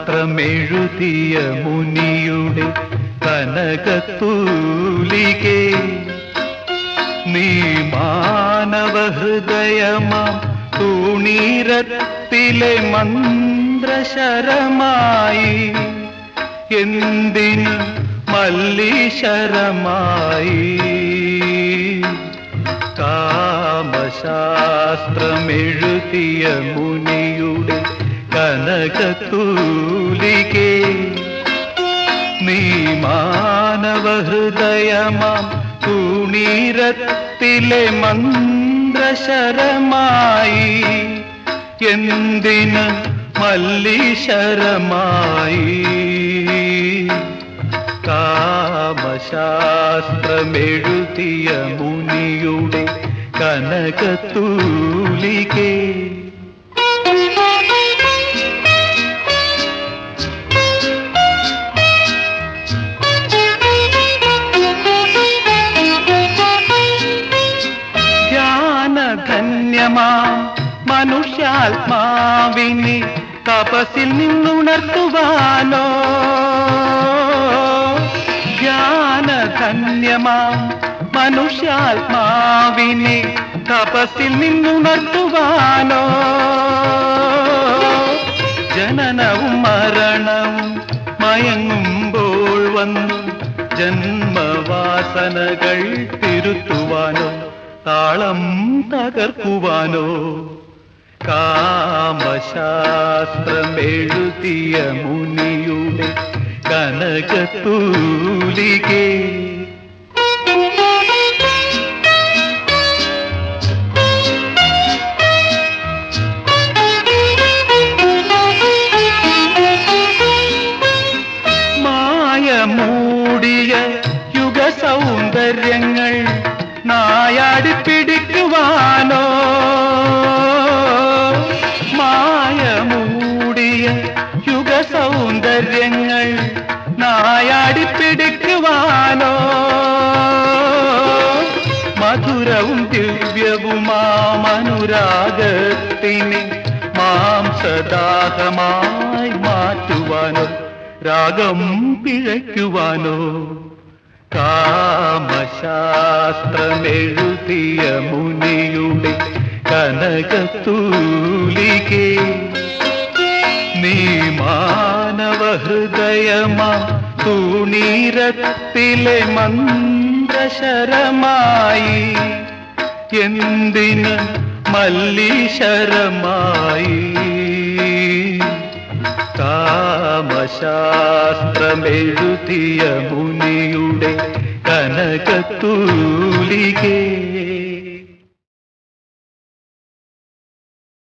കാമശാസ്ത്രമെഴുതിയ മുനിയുടെ കനകത്തൂലികേ നീ മാനവഹൃദയമാം തൂണീരത്തിലെ മന്ത്രശരമായി എന്തിന് മല്ലീശരമായി കാമശാസ്ത്രമെഴുതിയ മുനിയുടെ കനകത്തൂലികേ നീ മാനവഹൃദയമാം തൂണീരത്തിലെ മന്ത്രശരമായി എന്തിന് മല്ലീശരമായി കാമശാസ്ത്രമെഴുതിയ മുനിയുടെ കനകത്തൂലികേ ധ്യാനധന്യമാം മനുഷ്യാത്മാവിനെ തപസിൽ നിന്നുണർത്തുവാനോ ധ്യാനധന്യമാം മനുഷ്യാത്മാവിനെ തപസിൽ നിന്നുണർത്തുവാനോ ജനനവും മരണവും മയങ്ങുമ്പോൾ വന്നു ജന്മവാസനകൾ തിരുത്തുവാനോ താളം തകർക്കുവാനോ കാമശാസ്ത്രമെഴുതിയ മുനിയുടെ കനകത്തൂലികേ മായ മൂടിയ യുഗ സൗന്ദര്യങ്ങൾ നായാടി പിടിക്കുവാനോ മായ മൂടിയ യുഗ സൗന്ദര്യങ്ങൾ നായാടി പിടിക്കുവാനോ മധുരവും ദിവ്യവുമാമനുരാഗത്തിനെ മാംസദാഹമായി മാറ്റുവാനോ രാഗം പിഴയ്ക്കുവാനോ കാമശാസ്ത്രമെഴുതിയ മുനിയുടെ കനകത്തൂലികേ നീ മാനവഹൃദയമാ തൂണീരത്തിലെ മന്ദശരമായി എന്തിന് മല്ലീശരമായി കാമശാസ്ത്രമെഴുതിയ മുനിയുടെ കനകത്തൂലികേ